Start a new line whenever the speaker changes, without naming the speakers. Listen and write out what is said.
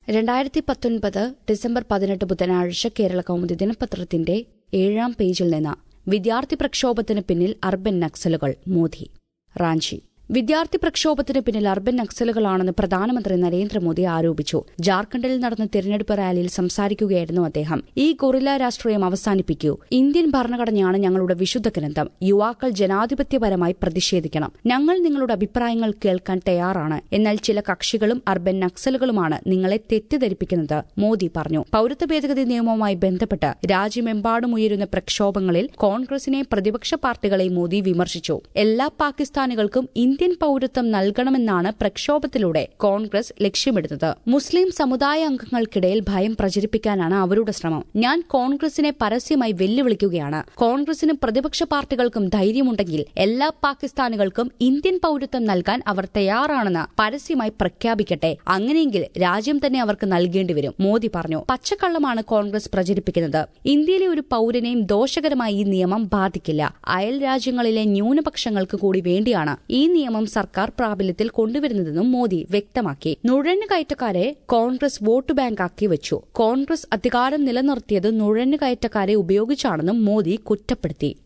രണ്ടായിരത്തി പത്തൊൻപത് ഡിസംബർ പതിനെട്ട് ബുധനാഴ്ച കേരള കൗമുദി ദിനപത്രത്തിന്റെ ഏഴാം പേജിൽ നിന്ന് വിദ്യാർത്ഥി പ്രക്ഷോഭത്തിന് പിന്നിൽ അർബൻ നക്സലുകൾ മോദി റാഞ്ചി വിദ്യാർത്ഥി പ്രക്ഷോഭത്തിന് പിന്നിൽ അർബൻ നക്സലുകളാണെന്ന് പ്രധാനമന്ത്രി നരേന്ദ്രമോദി ആരോപിച്ചു ജാർഖണ്ഡിൽ നടന്ന തിരഞ്ഞെടുപ്പ് റാലിയിൽ സംസാരിക്കുകയായിരുന്നു അദ്ദേഹം ഈ ഗൊറില്ല രാഷ്ട്രീയം അവസാനിപ്പിക്കൂ ഇന്ത്യൻ ഭരണഘടനയാണ് ഞങ്ങളുടെ വിശുദ്ധ ഗ്രന്ഥം യുവാക്കൾ ജനാധിപത്യപരമായി പ്രതിഷേധിക്കണം ഞങ്ങൾ നിങ്ങളുടെ അഭിപ്രായങ്ങൾ കേൾക്കാൻ തയ്യാറാണ് എന്നാൽ ചില കക്ഷികളും അർബൻ നക്സലുകളുമാണ് നിങ്ങളെ തെറ്റിദ്ധരിപ്പിക്കുന്നത് മോദി പറഞ്ഞു പൌരത്വ ഭേദഗതി നിയമവുമായി ബന്ധപ്പെട്ട് രാജ്യമെമ്പാടും ഉയരുന്ന പ്രക്ഷോഭങ്ങളിൽ കോൺഗ്രസിനെ പ്രതിപക്ഷ പാർട്ടികളെ മോദി വിമർശിച്ചു എല്ലാ പാകിസ്ഥാനികൾക്കും ഇന്ത്യൻ പൌരത്വം നൽകണമെന്നാണ് പ്രക്ഷോഭത്തിലൂടെ കോൺഗ്രസ് ലക്ഷ്യമിടുന്നത് മുസ്ലിം സമുദായ അംഗങ്ങൾക്കിടയിൽ ഭയം പ്രചരിപ്പിക്കാനാണ് അവരുടെ ശ്രമം ഞാൻ കോൺഗ്രസിനെ പരസ്യമായി വെല്ലുവിളിക്കുകയാണ് കോൺഗ്രസിനും പ്രതിപക്ഷ പാർട്ടികൾക്കും ധൈര്യമുണ്ടെങ്കിൽ എല്ലാ പാകിസ്ഥാനികൾക്കും ഇന്ത്യൻ പൌരത്വം നൽകാൻ അവർ തയ്യാറാണെന്ന് പരസ്യമായി പ്രഖ്യാപിക്കട്ടെ അങ്ങനെയെങ്കിൽ രാജ്യം തന്നെ അവർക്ക് നൽകേണ്ടി വരും മോദി പറഞ്ഞു പച്ചക്കള്ളമാണ് കോൺഗ്രസ് പ്രചരിപ്പിക്കുന്നത് ഇന്ത്യയിലെ ഒരു പൌരനെയും ദോഷകരമായി ഈ നിയമം ബാധിക്കില്ല അയൽ രാജ്യങ്ങളിലെ ന്യൂനപക്ഷങ്ങൾക്ക് കൂടി വേണ്ടിയാണ് ഈ നിയമം സർക്കാർ പ്രാബല്യത്തിൽ കൊണ്ടുവരുന്നതെന്നും മോദി വ്യക്തമാക്കി നുഴഞ്ഞുകയറ്റക്കാരെ കോൺഗ്രസ് വോട്ട് ബാങ്കാക്കി വെച്ചു കോൺഗ്രസ് അധികാരം നിലനിർത്തിയത് നുഴഞ്ഞുകയറ്റക്കാരെ ഉപയോഗിച്ചാണെന്നും മോദി കുറ്റപ്പെടുത്തി